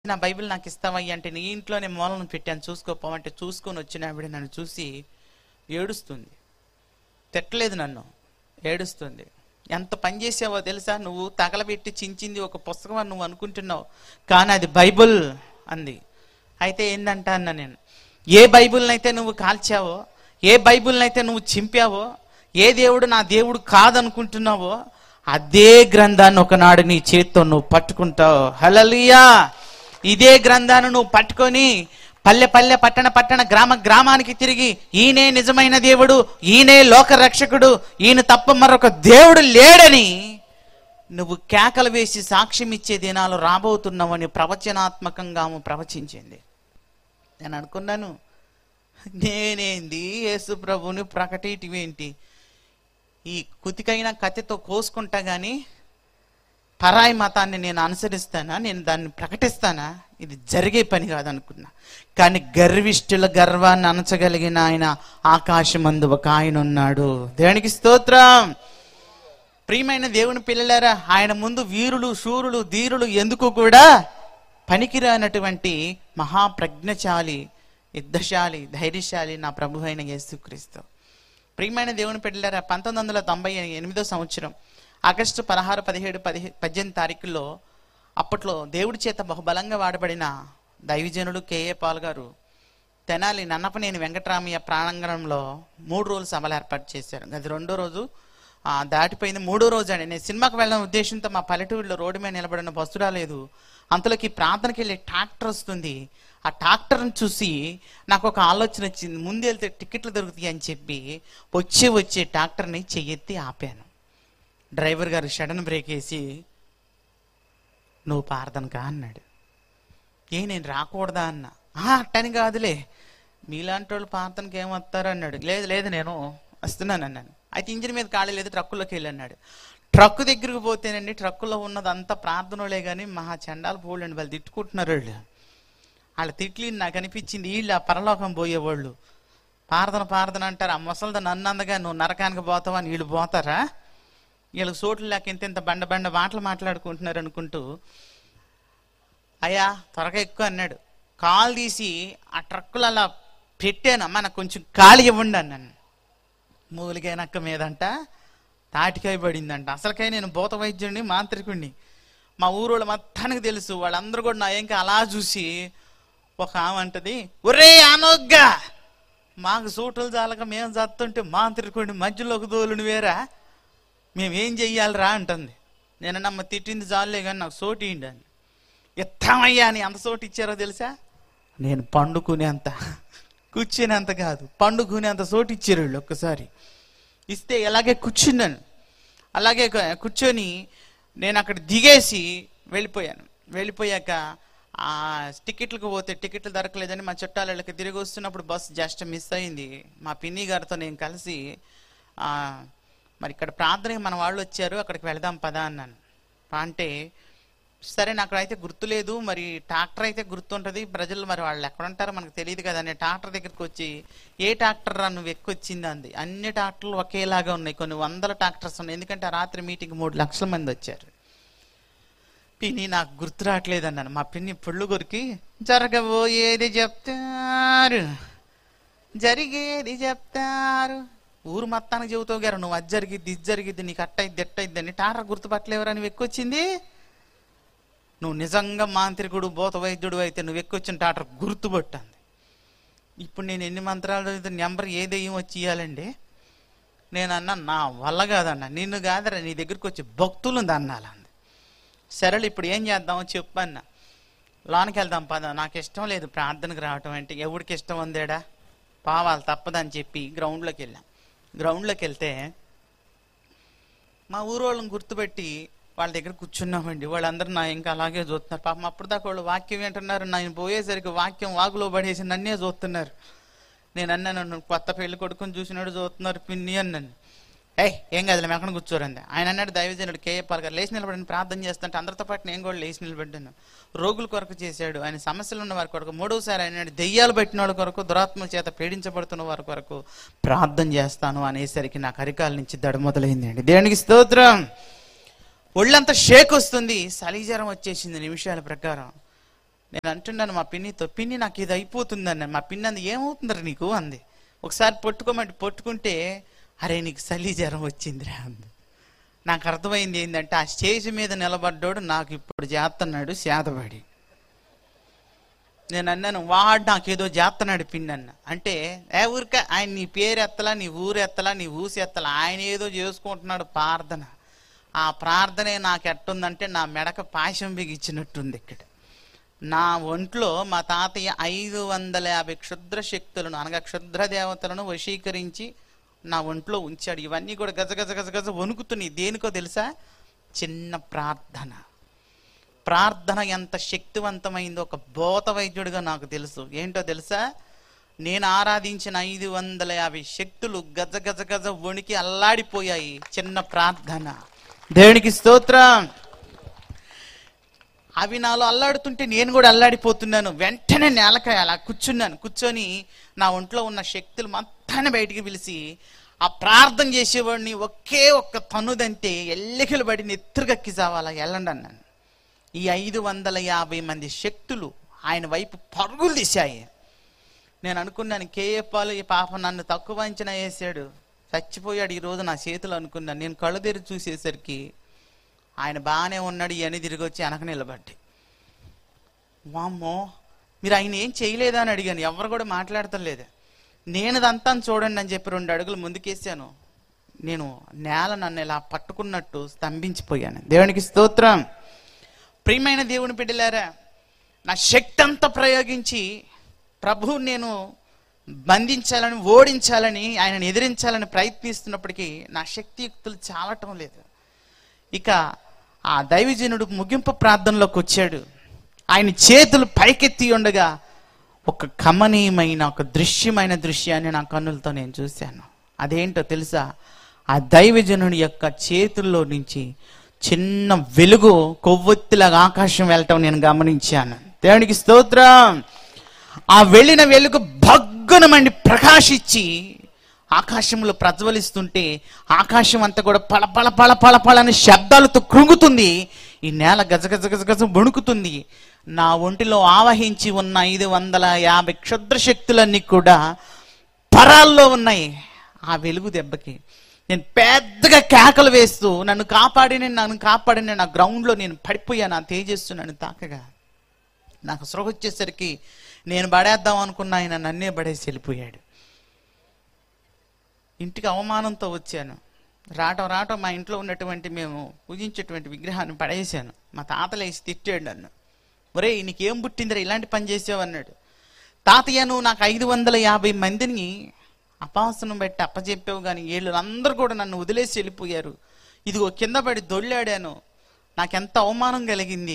నా బైబిల్ నాకు ఇస్తావయ్యా అంటే నీ ఇంట్లోనే మూలను పెట్టాను చూసుకోపోమంటే చూసుకొని వచ్చిన ఆవిడ నన్ను చూసి ఏడుస్తుంది తిట్టలేదు నన్ను ఏడుస్తుంది ఎంత పని చేసావో తెలుసా నువ్వు తగలబెట్టి చించింది ఒక పుస్తకం అని నువ్వు అనుకుంటున్నావు కానీ అది బైబుల్ అంది అయితే ఏందంట అన్న నేను ఏ బైబిల్ని అయితే నువ్వు కాల్చావో ఏ బైబిల్ని అయితే నువ్వు చింపావో ఏ దేవుడు నా దేవుడు కాదనుకుంటున్నావో అదే గ్రంథాన్ని ఒకనాడు నీ చేత్తో నువ్వు పట్టుకుంటావు హలలియా ఇదే గ్రంథాన్ని నువ్వు పట్టుకొని పల్లె పల్లె పట్టణ పట్టణ గ్రామ గ్రామానికి తిరిగి ఈయనే నిజమైన దేవుడు ఈయనే లోక రక్షకుడు ఈయన తప్ప మరొక దేవుడు లేడని నువ్వు కేకలు వేసి సాక్ష్యం ఇచ్చే దినాలు రాబోతున్నావని ప్రవచనాత్మకంగా ఆమె ప్రవచించింది నేను అనుకున్నాను నేనేంది యేసు ప్రభుని ప్రకటిటివేంటి ఈ కుతికైన కత్తితో కోసుకుంటా గాని పరాయి మతాన్ని నేను అనుసరిస్తానా నేను దాన్ని ప్రకటిస్తానా ఇది జరిగే పని కాదనుకున్నా కానీ గర్విష్ఠుల గర్వాన్ని అనచగలిగిన ఆయన ఆకాశమందు ఒక ఆయన ఉన్నాడు దేవునికి స్తోత్రం ప్రియమైన దేవుని పిల్లలారా ఆయన ముందు వీరులు శూరులు ధీరులు ఎందుకు కూడా పనికిరానటువంటి మహాప్రజ్ఞశాలి యుద్ధశాలి ధైర్యశాలి నా ప్రభు అయిన యేసుక్రీస్తు ప్రియమైన దేవుని పిల్లలారా పంతొమ్మిది వందల తొంభై ఎనిమిదో సంవత్సరం ఆగస్టు పదహారు పదిహేడు పదిహే పద్దెనిమిది తారీఖుల్లో అప్పట్లో దేవుడి చేత బహుబలంగా వాడబడిన దైవజనుడు కేఏ పాల్ గారు తెనాలి నన్నపనేని వెంకటరామయ్య ప్రాణాంగణంలో మూడు రోజులు సభలు ఏర్పాటు చేశారు అది రెండో రోజు ఆ, దాటిపోయింది మూడో రోజు అండి నేను సినిమాకి వెళ్ళిన ఉద్దేశంతో మా పల్లెటూరులో రోడ్డు మీద నిలబడిన బస్సు రాలేదు అంతలోకి ప్రాంతానికి వెళ్ళే ట్రాక్టర్ వస్తుంది ఆ ట్రాక్టర్ని చూసి నాకు ఒక ఆలోచన వచ్చింది ముందు వెళ్తే టికెట్లు దొరుకుతాయి అని చెప్పి వచ్చే వచ్చే ట్రాక్టర్ని చెయ్యెత్తి ఆపాను డ్రైవర్ గారు సడన్ బ్రేక్ వేసి నువ్వు పారదనకా అన్నాడు ఏ నేను రాకూడదా అన్న "ఆ, అట్టని కాదులే మీలాంటి వాళ్ళు ప్రార్థనకి ఏమొస్తారు అన్నాడు లేదు లేదు నేను వస్తున్నాను అన్నాను అయితే ఇంజిన్ మీద ఖాళీ లేదు ట్రక్కులోకి వెళ్ళి అన్నాడు ట్రక్ దగ్గరికి పోతేనండి ట్రక్కులో ఉన్నదంతా ప్రార్థనలే కానీ మహా చండాలు పోలండి వాళ్ళు తిట్టుకుంటున్నారు వాళ్ళు వాళ్ళ తిట్లు నాకు అనిపించింది వీళ్ళు ఆ పరలోకం పోయేవాళ్ళు ప్రార్థన ప్రార్థన అంటారు ఆ ముసలిద నన్ను అందగా నువ్వు నరకానికి పోతావా అని వీళ్ళు పోతారా వీళ్ళకి సోట్లు లేక ఇంత ఇంత బండ బండ మాటలు మాట్లాడుకుంటున్నారు అనుకుంటూ అయ్యా త్వరగా ఎక్కువ అన్నాడు కాలు తీసి ఆ ట్రక్కులు అలా పెట్టాను అమ్మ నాకు కొంచెం ఖాళీ ఇవ్వండి అన్నాను మూలికాయ నక్క మీదంట తాటికాయ పడిందంట అసలుకాయ నేను భూత వైద్యుడిని మాంత్రికుడిని మా ఊరోళ్ళు మొత్తానికి తెలుసు వాళ్ళందరూ కూడా నా ఇంకా అలా చూసి ఒక ఆమె అంటది ఒరే అనొగ్గా మాకు సూటులు చాలక మేము చస్తుంటే మాంత్రికుడిని మధ్యలోకి దోలుని వేరా మేమేం చెయ్యాలిరా అంటుంది నేను నమ్మ తిట్టింది చాలులే కానీ నాకు సోటి ఇయ్యండి అని ఎత్తమయ్యా అని అంత సోటు ఇచ్చారో తెలుసా నేను పండుకునేంత కూర్చునేంత కాదు పండుకునేంత సోటు ఇచ్చారు వీళ్ళు ఒక్కసారి ఇస్తే అలాగే కూర్చున్నాను అలాగే కు- కూర్చొని నేను అక్కడ దిగేసి వెళ్ళిపోయాను వెళ్ళిపోయాక ఆ టికెట్లకు పోతే టికెట్లు దొరకలేదని మా చుట్టాలకి తిరిగి వస్తున్నప్పుడు బస్ జస్ట్ మిస్ అయింది మా పిన్ని గారితో నేను కలిసి ఆ, మరి ఇక్కడ ప్రార్థనకి మన వాళ్ళు వచ్చారు అక్కడికి వెళదాం పదా అన్నాను అంటే సరే నాకు అయితే గుర్తులేదు మరి ట్రాక్టర్ అయితే గుర్తుంటుంది ప్రజలు మరి వాళ్ళు ఎక్కడ ఉంటారో మనకు తెలియదు కదా అని ట్రాక్టర్ దగ్గరికి వచ్చి ఏ ట్రాక్టర్ రా నువ్వు ఎక్కువచ్చింది అంది అన్ని ట్రాక్టర్లు ఒకేలాగా ఉన్నాయి కొన్ని వందల ట్రాక్టర్స్ ఉన్నాయి ఎందుకంటే ఆ రాత్రి మీటింగ్ మూడు లక్షల మంది వచ్చారు పిన్ని నాకు గుర్తు రావట్లేదు అన్నాను మా పిన్ని పుళ్ళు కొరికి జరగబోయేది చెప్తారు జరిగేది చెప్తారు ఊరు మొత్తానికి చెబుతావు గారు నువ్వు అది జరిగిద్ది ఇది జరిగిద్ది నీకు అట్టయిద్ది ఎట్టయిద్ది అని టాటర్ గుర్తుపట్టలేవరా నువ్వు ఎక్కువచ్చింది నువ్వు నిజంగా మాంత్రికుడు భూత వైద్యుడు అయితే నువ్వు ఎక్కువచ్చిన టాటర్ గుర్తుపట్టింది ఇప్పుడు నేను ఎన్ని మంత్రాలు చదివితే నెంబర్ ఏ దెయ్యం వచ్చి ఇవ్వాలండి నేను అన్నా నా వల్ల కాదన్నా నిన్ను కాదరా నీ దగ్గరికి వచ్చి భక్తులు అన్నాలంది సరేలే ఇప్పుడు ఏం చేద్దామో చెప్పన్నా లోనికి వెళ్దాం పద నాకు ఇష్టం లేదు ప్రార్థనకు రావటం అంటే ఎవడికి ఇష్టం ఉందేడా పావాలి తప్పదని చెప్పి గ్రౌండ్లోకి వెళ్ళాం గ్రౌండ్లోకి వెళ్తే మా ఊరు వాళ్ళని గుర్తుపెట్టి వాళ్ళ దగ్గర కూర్చున్నామండి వాళ్ళందరూ నా ఇంకా అలాగే చూస్తున్నారు పాపం అప్పుడు దాకా వాళ్ళు వాక్యం ఏంటున్నారు నేను పోయేసరికి వాక్యం వాగులో పడేసి నన్నే చూస్తున్నారు నేను అన్నాను "నువ్వు కొత్త పెళ్లి కొడుకుని చూసినాడు చూస్తున్నారు పిన్ని అన్నాను ఏయ్ ఏం కాదు మేము ఎక్కడ కూర్చోరండి ఆయన అన్నాడు దైవజనుడు కేఏపాల్ గారు లేచి నిలబడిన ప్రార్థన చేస్తుంటే అందరితో పాటు నేను కూడా లేచి నిలబడ్డాను రోగుల కొరకు చేశాడు ఆయన సమస్యలు ఉన్న వారి కొరకు మూడోసారి ఆయన దెయ్యాలు పెట్టిన వాళ్ళ కొరకు దురాత్మల చేత పీడించబడుతున్న వారి కొరకు ప్రార్థన చేస్తాను అనేసరికి నాకు అరికాల నుంచి దడ మొదలైందండి దేవునికి స్తోత్రం ఒళ్ళంతా షేక్ వస్తుంది సలీజరం వచ్చేసింది నిమిషాల ప్రకారం నేను అంటున్నాను మా పిన్నితో పిన్ని నాకు ఇది అయిపోతుంది అన్నాను మా పిన్ని అంది ఏమవుతుందిరా నీకు అంది ఒకసారి పట్టుకోమంటే పట్టుకుంటే అరే నీకు చలి జ్వరం వచ్చిందిరా అంది నాకు అర్థమైంది ఏంటంటే ఆ స్టేజ్ మీద నిలబడ్డాడు నాకు ఇప్పుడు చేస్తున్నాడు శాతపడి నేను అన్నాను వాడు నాకు ఏదో చేస్తున్నాడు పిన్ని అన్న అంటే ఏ ఊరికే ఆయన నీ పేరు ఎత్తలా నీ ఊరు ఎత్తలా నీ ఊసి ఎత్తలా ఆయన ఏదో చేసుకుంటున్నాడు ప్రార్థన ఆ ప్రార్థనే నాకు ఎట్టుందంటే నా మెడక పాశం బిగిచ్చినట్టుంది ఇక్కడ నా ఒంట్లో మా తాతయ్య ఐదు వందల యాభై క్షుద్ర శక్తులను అనగా క్షుద్ర దేవతలను వశీకరించి నా ఒంట్లో ఉంచాడు ఇవన్నీ కూడా గజ గజ గజ గజ వణుకుతున్నాయి దేనికో తెలుసా చిన్న ప్రార్థన ప్రార్థన ఎంత శక్తివంతమైందో ఒక భూత వైద్యుడిగా నాకు తెలుసు ఏంటో తెలుసా నేను ఆరాధించిన ఐదు వందల యాభై శక్తులు గజ గజ గజ వణికి అల్లాడిపోయాయి చిన్న ప్రార్థన దేవునికి స్తోత్రం అవి నాలో అల్లాడుతుంటే నేను కూడా అల్లాడిపోతున్నాను వెంటనే నేలకాయ అలా కూర్చున్నాను కూర్చొని నా ఒంట్లో ఉన్న శక్తులు మొత్తాన్ని బయటికి పిలిచి ఆ ప్రార్థన చేసేవాడిని ఒకే ఒక్క తనుదంటే ఎల్లికలు పడి నెత్తురుగక్కి చావాలా వెళ్ళండి అన్నాను ఈ ఐదు వందల యాభై మంది శక్తులు ఆయన వైపు పరుగులు తీశాయి నేను అనుకున్నాను కేఏ పాలు ఈ పాప నన్ను తక్కువ అంచనా వేసాడు చచ్చిపోయాడు ఈ రోజు నా చేతులు అనుకున్నాను నేను కళ్ళు తెరిచి చూసేసరికి ఆయన బాగానే ఉన్నాడు ఇవన్నీ తిరిగి వచ్చి వెనక నిలబడ్డాయి వామ్మో మీరు ఆయన ఏం చేయలేదా అని అడిగాను ఎవరు కూడా మాట్లాడతలేదు నేను ఇదంతా చూడండి అని చెప్పి రెండు అడుగులు ముందుకేసాను నేను నేల నన్ను ఇలా పట్టుకున్నట్టు స్తంభించిపోయాను దేవునికి స్తోత్రం ప్రియమైన దేవుని బిడ్డలారా నా శక్తి అంతా ప్రయోగించి ప్రభు నేను బంధించాలని ఓడించాలని ఆయనను ఎదిరించాలని ప్రయత్నిస్తున్నప్పటికీ నా శక్తియుక్తులు చాలటం లేదు ఇక ఆ దైవజనుడు ముగింపు ప్రార్థనలోకి వచ్చాడు ఆయన చేతులు పైకెత్తి ఉండగా ఒక కమనీయమైన ఒక దృశ్యమైన దృశ్యాన్ని నా కన్నులతో నేను చూశాను అదేంటో తెలుసా ఆ దైవజనుడి యొక్క చేతుల్లో నుంచి చిన్న వెలుగు కొవ్వొత్తిలాగా ఆకాశం వెళ్ళటం నేను గమనించాను దేవునికి స్తోత్రం ఆ వెళ్ళిన వెలుగు భగ్గునమండి ప్రకాశించి ఆకాశంలో ప్రజ్వలిస్తుంటే ఆకాశం అంతా కూడా పళ పళ పళ పళ పళ అని శబ్దాలతో కృంగుతుంది ఈ నేల గజ గజ గజ గజ వణుకుతుంది నా ఒంటిలో ఆవహించి ఉన్న ఐదు వందల యాభై క్షుద్ర శక్తులన్నీ కూడా పరాల్లో ఉన్నాయి ఆ వెలుగు దెబ్బకి నేను పెద్దగా కేకలు వేస్తూ నన్ను కాపాడిన నన్ను కాపాడిన నా గ్రౌండ్లో నేను పడిపోయాను ఆ తేజస్సు నన్ను తాకగా నాకు సృహ వచ్చేసరికి నేను పడేద్దాం అనుకున్న ఆయన నన్నే పడేసి వెళ్ళిపోయాడు ఇంటికి అవమానంతో వచ్చాను రావటం రావటం మా ఇంట్లో ఉన్నటువంటి మేము పూజించేటువంటి విగ్రహాన్ని పడేసాను మా తాతలేసి తిట్టాడు నన్ను ఒరే నీకేం పుట్టిందిరా ఇలాంటి పని చేసావు అన్నాడు తాతయ్య నువ్వు నాకు ఐదు వందల యాభై మందిని అపాసనం పెట్టి అప్పచెప్పావు కానీ వీళ్ళు అందరూ కూడా నన్ను వదిలేసి వెళ్ళిపోయారు ఇదిగో కింద పడి దొల్లాడాను నాకెంత అవమానం కలిగింది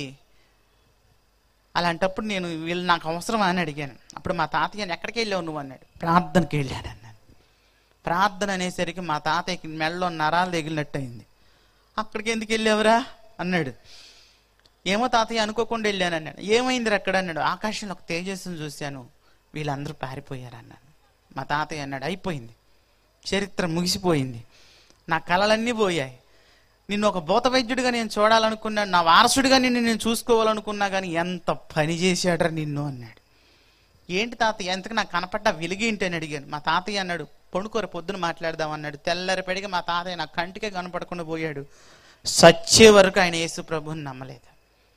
అలాంటప్పుడు నేను వీళ్ళు నాకు అవసరమా అని అడిగాను అప్పుడు మా తాతయ్యని ఎక్కడికి వెళ్ళావు నువ్వు అన్నాడు ప్రార్థనకి వెళ్ళాడు అన్నాను ప్రార్థన అనేసరికి మా తాతయ్యకి మెడలో నరాలు తగిలినట్టు అయింది అక్కడికి ఎందుకు వెళ్ళావురా అన్నాడు ఏమో తాతయ్య అనుకోకుండా వెళ్ళాను అన్నాడు ఏమైంది అక్కడ అన్నాడు ఆకాశంలో ఒక తేజస్సును చూశాను వీళ్ళందరూ పారిపోయారు అన్నాను మా తాతయ్య అన్నాడు అయిపోయింది చరిత్ర ముగిసిపోయింది నా కళలన్నీ పోయాయి నిన్ను ఒక భూత వైద్యుడిగా నేను చూడాలనుకున్నాను నా వారసుడిగా నిన్ను నేను చూసుకోవాలనుకున్నా కానీ ఎంత పని చేశాడరా నిన్ను అన్నాడు ఏంటి తాతయ్య ఎంతకు నాకు కనపడ్డ వెలిగేంటి అని అడిగాను మా తాతయ్య అన్నాడు పొణుకోర పొద్దున మాట్లాడదాం అన్నాడు తెల్లరిపడిగా మా తాతయ్య నా కంటికే కనపడకుండా పోయాడు సచ్చే వరకు ఆయన యేసు ప్రభుని నమ్మలేదు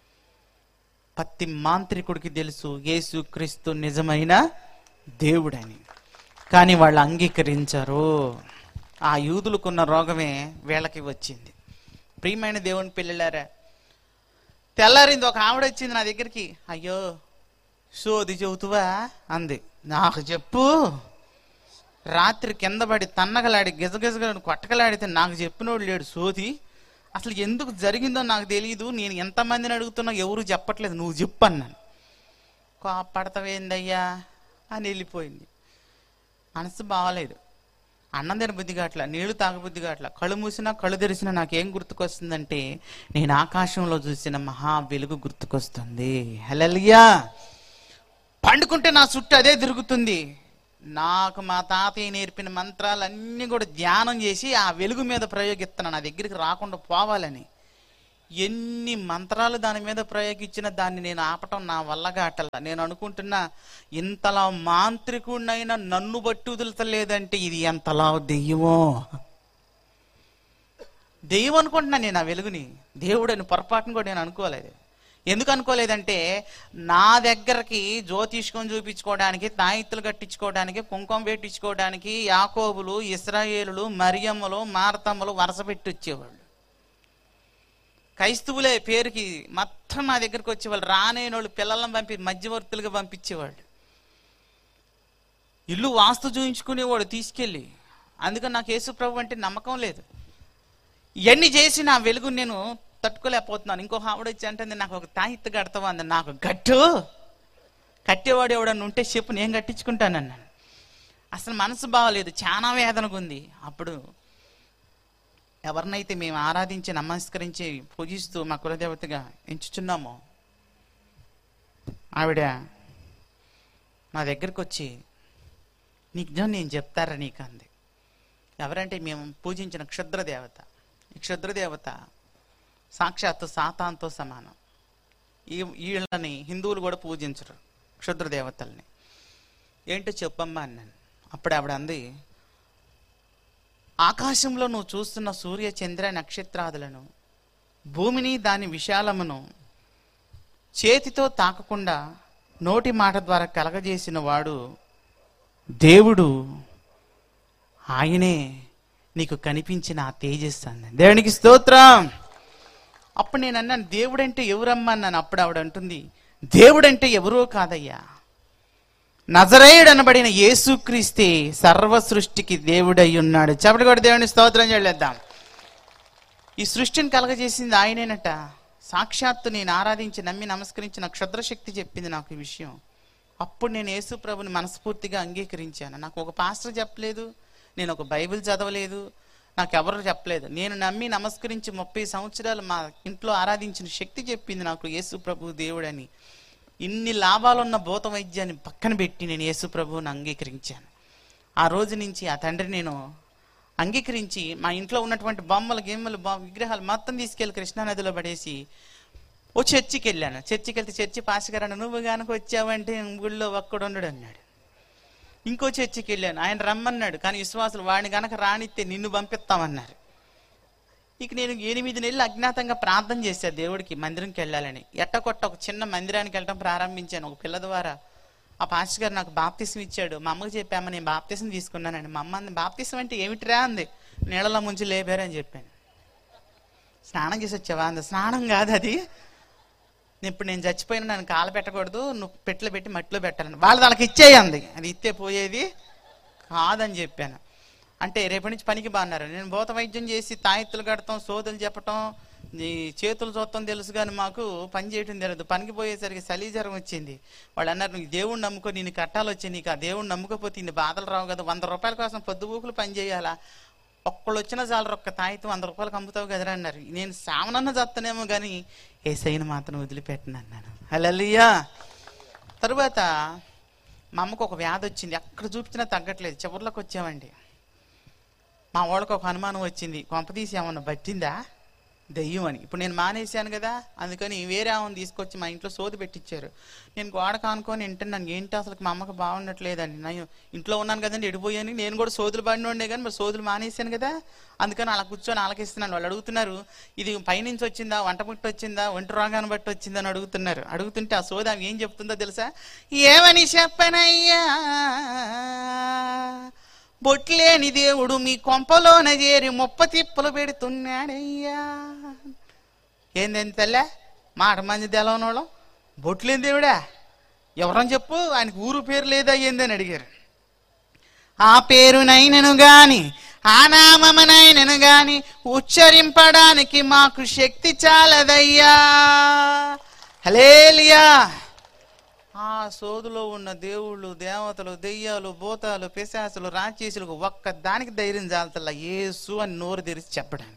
ప్రతి మాంత్రికుడికి తెలుసు యేసు క్రీస్తు నిజమైన దేవుడని కానీ వాళ్ళు అంగీకరించరు ఆ యూదులకున్న రోగమే వీళ్ళకి వచ్చింది ప్రియమైన దేవుని పిల్లలారా తెల్లారింది ఒక ఆవిడ వచ్చింది నా దగ్గరికి అయ్యో సోది చెబుతువా అంది నాకు చెప్పు రాత్రి కింద పడి తన్నగలాడి గిజగిజగలను కొట్టకలాడితే నాకు చెప్పినోడు లేడు సోది అసలు ఎందుకు జరిగిందో నాకు తెలియదు నేను ఎంతమందిని అడుగుతున్నా ఎవరు చెప్పట్లేదు నువ్వు చెప్పు అన్నాను కోపడతావేందయ్యా అని వెళ్ళిపోయింది మనసు బాగలేదు అన్నం తిన బుద్ధి కావట్లా నీళ్లు తాగబుద్ధి కావట్లా కళ్ళు మూసినా కళ్ళు తెరిచినా నాకేం గుర్తుకొస్తుందంటే నేను ఆకాశంలో చూసిన మహా వెలుగు గుర్తుకొస్తుంది హలలియా పండుకుంటే నా చుట్టూ అదే తిరుగుతుంది నాకు మా తాతయ్య నేర్పిన మంత్రాలన్నీ కూడా ధ్యానం చేసి ఆ వెలుగు మీద ప్రయోగిస్తున్నాను నా దగ్గరికి రాకుండా పోవాలని ఎన్ని మంత్రాలు దాని మీద ప్రయోగించినా దాన్ని నేను ఆపటం నా వల్ల కాటల్లా నేను అనుకుంటున్నా ఇంతలా మాంత్రికుడినైనా నన్ను బట్టి వదులుతలేదంటే ఇది ఎంతలా దెయ్యమో దెయ్యం అనుకుంటున్నా నేను ఆ వెలుగుని దేవుడని పొరపాటును కూడా నేను అనుకోలేదు ఎందుకు అనుకోలేదంటే నా దగ్గరకి జ్యోతిష్కం చూపించుకోవడానికి తాయిత్తులు కట్టించుకోవడానికి కుంకుమ పెట్టించుకోవడానికి యాకోబులు ఇస్రాయేలులు మరియమ్మలు మార్తమ్మలు వరుస పెట్టి వచ్చేవాళ్ళు క్రైస్తవులే పేరుకి మొత్తం నా దగ్గరికి వచ్చేవాళ్ళు రానేని వాళ్ళు పిల్లలను పంపి మధ్యవర్తులుగా పంపించేవాళ్ళు ఇల్లు వాస్తు చూయించుకునేవాడు తీసుకెళ్ళి అందుకని నాకు యేసు ప్రభు అంటే నమ్మకం లేదు ఇవన్నీ చేసి నా వెలుగు నేను తట్టుకోలేకపోతున్నాను ఇంకో ఆవిడ వచ్చి అంటే నాకు ఒక తాయిత్తు కడతావా అంది నాకు గట్టు కట్టేవాడు ఎవడన్నా ఉంటే చెప్పు నేను కట్టించుకుంటానన్నాను అసలు మనసు బాగలేదు చాలా వేదనగా ఉంది అప్పుడు ఎవరినైతే మేము ఆరాధించి నమస్కరించి పూజిస్తూ మా కులదేవతగా ఎంచుచున్నామో ఆవిడ నా దగ్గరకు వచ్చి నీకు నిజం నేను చెప్తారా నీకు అంది ఎవరంటే మేము పూజించిన క్షుద్ర దేవత ఈ క్షుద్ర దేవత సాక్షాత్తు సాతాంతో సమానం ఈ వీళ్ళని హిందువులు కూడా పూజించరు క్షుద్ర దేవతల్ని ఏంటో చెప్పమ్మా అన్నాను అప్పుడు ఆవిడ అంది ఆకాశంలో నువ్వు చూస్తున్న సూర్య చంద్ర నక్షత్రాదులను భూమిని దాని విశాలమును చేతితో తాకకుండా నోటి మాట ద్వారా కలగజేసిన వాడు దేవుడు ఆయనే నీకు కనిపించిన ఆ తేజస్సు అంది దేవునికి స్తోత్రం అప్పుడు నేను అన్నాను దేవుడంటే ఎవరమ్మా అన్నాను అప్పుడు ఆవిడ అంటుంది దేవుడంటే ఎవరో కాదయ్యా నజరేయుడు అనబడిన యేసుక్రీస్తే సర్వ సృష్టికి దేవుడై ఉన్నాడు చెప్పటి కూడా దేవుని స్తోత్రం చేయలేద్దాం ఈ సృష్టిని కలగజేసింది ఆయనేనట సాక్షాత్తు నేను ఆరాధించి నమ్మి నమస్కరించిన క్షుద్రశక్తి చెప్పింది నాకు ఈ విషయం అప్పుడు నేను యేసు ప్రభుని మనస్ఫూర్తిగా అంగీకరించాను నాకు ఒక పాస్టర్ చెప్పలేదు నేను ఒక బైబిల్ చదవలేదు నాకు ఎవరు చెప్పలేదు నేను నమ్మి నమస్కరించి ముప్పై సంవత్సరాలు మా ఇంట్లో ఆరాధించిన శక్తి చెప్పింది నాకు యేసు ప్రభు దేవుడని ఇన్ని లాభాలున్న భూత వైద్యాన్ని పక్కన పెట్టి నేను యేసు ప్రభువుని అంగీకరించాను ఆ రోజు నుంచి ఆ తండ్రి నేను అంగీకరించి మా ఇంట్లో ఉన్నటువంటి బొమ్మలు గిమ్మలు బొ- విగ్రహాలు మొత్తం తీసుకెళ్లి కృష్ణానదిలో పడేసి ఓ చర్చికి వెళ్ళాను చర్చికి వెళ్తే చర్చి పాస్గారు నువ్వు కనుక వచ్చావంటే గుళ్ళో ఒక్కడు ఉండడు అన్నాడు ఇంకో చర్చికి వెళ్ళాను ఆయన రమ్మన్నాడు కానీ విశ్వాసులు వాడిని గనక రానిస్తే నిన్ను పంపిస్తామన్నారు ఇక నేను ఎనిమిది నెలలు అజ్ఞాతంగా ప్రార్థన చేశాను దేవుడికి మందిరంకి వెళ్ళాలని ఎట్టకొట్ట ఒక చిన్న మందిరానికి వెళ్ళడం ప్రారంభించాను ఒక పిల్ల ద్వారా ఆ పాస్టర్ గారు నాకు బాప్తిసం ఇచ్చాడు మా అమ్మకి చెప్పాము నేను బాప్తిసం తీసుకున్నానండి మా అమ్మ అంది బాప్తిసం అంటే ఏమిటిరా అంది నీళ్ళలో ముంచి లేపారని చెప్పాను స్నానం చేసి వచ్చావా అంది స్నానం కాదు అది ఇప్పుడు నేను చచ్చిపోయినా నన్ను కాలు పెట్టకూడదు నువ్వు పెట్టెలో పెట్టి మట్టిలో పెట్టాలని వాళ్ళు వాళ్ళకి ఇచ్చేయంది అది ఇస్తే పోయేది కాదని చెప్పాను అంటే రేపటి నుంచి పనికి బాగున్నారు నేను భూత వైద్యం చేసి తాయెత్తులు కడతాం సోదులు చెప్పటం ఈ చేతులు చూడటం తెలుసు కానీ మాకు పని చేయటం తెలియదు పనికి పోయేసరికి చలి జ్వరం వచ్చింది వాళ్ళు అన్నారు నీకు దేవుణ్ణి నమ్ముకో నేను కట్టాలు వచ్చాయి నీకు ఆ దేవుణ్ణి నమ్ముకోపోతే ఇన్ని బాధలు రావు కదా వంద రూపాయల కోసం పొద్దుబూకులు పని చేయాలా ఒక్కళ్ళు వచ్చినా చాలు ఒక్క తాయితం వంద రూపాయలకు అమ్ముతావు కదరా అన్నారు నేను సామనన్న చస్తానేమో కానీ ఏ సైన్ మాత్రం వదిలిపెట్టను అన్నాను హల్లెలూయా తరువాత మా అమ్మకు ఒక వ్యాధి వచ్చింది ఎక్కడ చూపించినా తగ్గట్లేదు చివరిలోకి వచ్చామండి మా వాళ్ళకి ఒక అనుమానం వచ్చింది కొంపతీసి ఏమన్నా పట్టిందా దెయ్యం అని ఇప్పుడు నేను మానేశాను కదా అందుకని వేరే ఆమెను తీసుకొచ్చి మా ఇంట్లో సోది పెట్టించారు నేను గోడ కానుకొని వింటున్నాను ఏంటి అసలు మా అమ్మకి బాగున్నట్లేదండి నేను ఇంట్లో ఉన్నాను కదండి ఎడిపోయాను నేను కూడా సోదులు పడినోడే కానీ మరి సోదులు మానేశాను కదా అందుకని అలా కూర్చొని ఆలకిస్తున్నాను వాళ్ళు అడుగుతున్నారు ఇది పైనుంచి వచ్చిందా వంట పుట్టి వచ్చిందా ఒంటి రోగాన్ని బట్టి వచ్చిందని అడుగుతున్నారు అడుగుతుంటే ఆ సోది ఆమె ఏం చెప్తుందో తెలుసా ఏమని చెప్పనయ్యా బొట్లేని దేవుడు మీ కొంపలోన చేరి ముప్ప తిప్పలు పెడుతున్నాడయ్యా ఏందేంటి తల్లే మాట మంది తెలవనోళ్ళం బొట్లేని దేవుడా ఎవరని చెప్పు ఆయనకు ఊరు పేరు లేదా ఏందని అడిగారు ఆ పేరునైనను గాని ఆ నామమునైనను గాని ఉచ్చరింపడానికి మాకు శక్తి చాలదయ్యా హలేలియా ఆ సోదులో ఉన్న దేవుళ్ళు దేవతలు దెయ్యాలు భూతాలు పిశాసులు రాక్షసులకు ఒక్క దానికి ధైర్యం చాలతల్లా యేసు అని నోరు తెరిచి చెప్పడానికి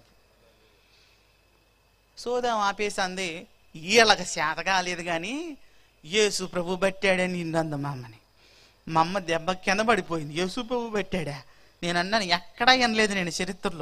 సోదం ఆపేసి అంది వీళ్ళకి శాత కాలేదు కానీ యేసు ప్రభు పట్టాడని నిన్నంద మా అమ్మని మా అమ్మ దెబ్బ కింద పడిపోయింది యేసు ప్రభు పెట్టాడా నేను అన్నాను ఎక్కడా వినలేదు నేను చరిత్రలో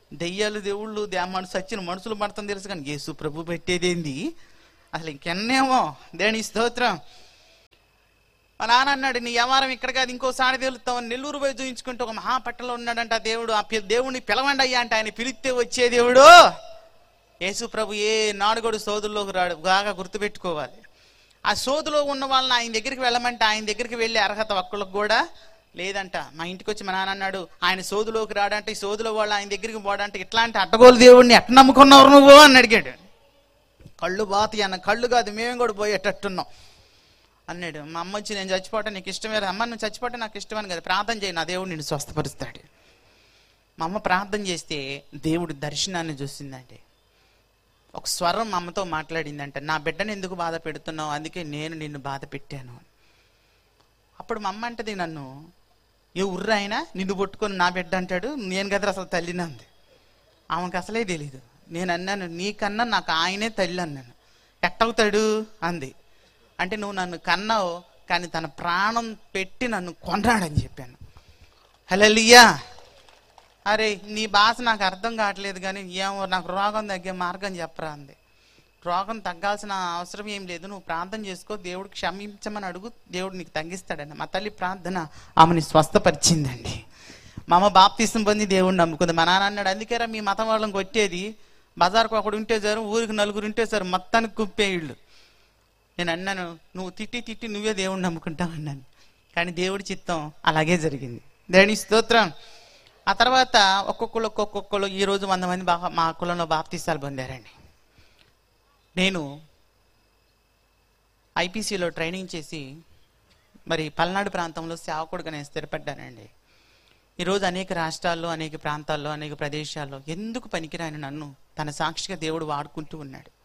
దెయ్యాలు దేవుళ్ళు దే మనసు సచ్చిన మనుషులు పడతాం తెలుసు కానీ యేసు ప్రభు పెట్టేదేంది అసలు ఇంకెన్నేమో దేని స్తోత్రం మా నాన్న అన్నాడు నీ వ్యవహారం ఇక్కడ కాదు ఇంకోసారి తెలుస్తావు నెల్లూరు పోయి చూయించుకుంటే ఒక మహాపట్టణంలో ఉన్నాడంట ఆ దేవుడు ఆ పి- దేవుడిని పిలవండి అయ్యా అంటే ఆయన పిలిస్తే వచ్చే దేవుడు యేసు ప్రభు ఏ నాడుగోడు సోదుల్లోకి రాడు బాగా గుర్తుపెట్టుకోవాలి ఆ సోదులో ఉన్న వాళ్ళని ఆయన దగ్గరికి వెళ్ళమంటే ఆయన దగ్గరికి వెళ్ళే అర్హత ఒక్కళ్ళకి కూడా లేదంట మా ఇంటికి వచ్చి మా నాన్న అన్నాడు ఆయన సోదులోకి రాడంటే ఈ సోదులో వాళ్ళు ఆయన దగ్గరికి పోడంటే ఇట్లాంటి అడ్డగోలు దేవుడిని ఎట్ట నమ్ముకున్నావు నువ్వు అని అడిగాడు కళ్ళు బాతి అన్న కళ్ళు కాదు మేము కూడా పోయేటట్టున్నాం అన్నాడు మా అమ్మ వచ్చి నేను చచ్చిపోవటం నీకు ఇష్టమే లేదు. అమ్మ నువ్వు చచ్చిపోవటం నాకు ఇష్టమని కదా ప్రార్థన చేయి నా దేవుడు నిన్ను స్వస్థపరుస్తాడు మా అమ్మ ప్రార్థన చేస్తే దేవుడు దర్శనాన్ని చూసిందండి ఒక స్వరం మా అమ్మతో మాట్లాడిందంట నా బిడ్డను ఎందుకు బాధ పెడుతున్నావు అందుకే నేను నిన్ను బాధ పెట్టాను అప్పుడు మా అమ్మ అంటది నన్ను ఏ ఉర్ర అయినా నిన్ను పట్టుకొని నా బిడ్డ అంటాడు నేను కదా అసలు తల్లిని అంది ఆమెకు అసలే తెలీదు నేను అన్నాను నీకన్నా నాకు ఆయనే తల్లి అన్నాను ఎట్టవుతాడు అంది అంటే నువ్వు నన్ను కన్నావు కానీ తన ప్రాణం పెట్టి నన్ను కొన్నాడని చెప్పాను హలలియా అరే నీ భాష నాకు అర్థం కావట్లేదు కానీ ఏమో నాకు రోగం తగ్గే మార్గం చెప్పరా అంది రోగం తగ్గాల్సిన అవసరం ఏం లేదు నువ్వు ప్రార్థన చేసుకో దేవుడు క్షమించమని అడుగు దేవుడు నీకు తగ్గిస్తాడని మా తల్లి ప్రార్థన ఆమెని స్వస్థపరిచిందండి మా అమ్మ బాప్తీసం పొంది దేవుడిని నమ్ముకుంది మా నాన్న అన్నాడు అందుకేరా మీ మతం వాళ్ళని కొట్టేది బజార్కు ఒకడు ఉంటే సార్ ఊరికి నలుగురు ఉంటే సార్ మొత్తానికి కుప్పే ఇళ్ళు నేను అన్నాను నువ్వు తిట్టి తిట్టి నువ్వే దేవుడిని నమ్ముకుంటావు అన్నాను కానీ దేవుడి చిత్తం అలాగే జరిగింది దేని స్తోత్రం ఆ తర్వాత ఒక్కొక్కరు ఒక్కొక్కరు ఈ రోజు వంద మంది బాగా మా కులంలో బాప్తీసాలు పొందారండి నేను ఐపీసీలో ట్రైనింగ్ చేసి మరి పల్నాడు ప్రాంతంలో సేవకుడుగా నేను స్థిరపడ్డానండి ఈరోజు అనేక రాష్ట్రాల్లో అనేక ప్రాంతాల్లో అనేక ప్రదేశాల్లో ఎందుకు పనికిరాని నన్ను తన సాక్షిగా దేవుడు వాడుకుంటూ ఉన్నాడు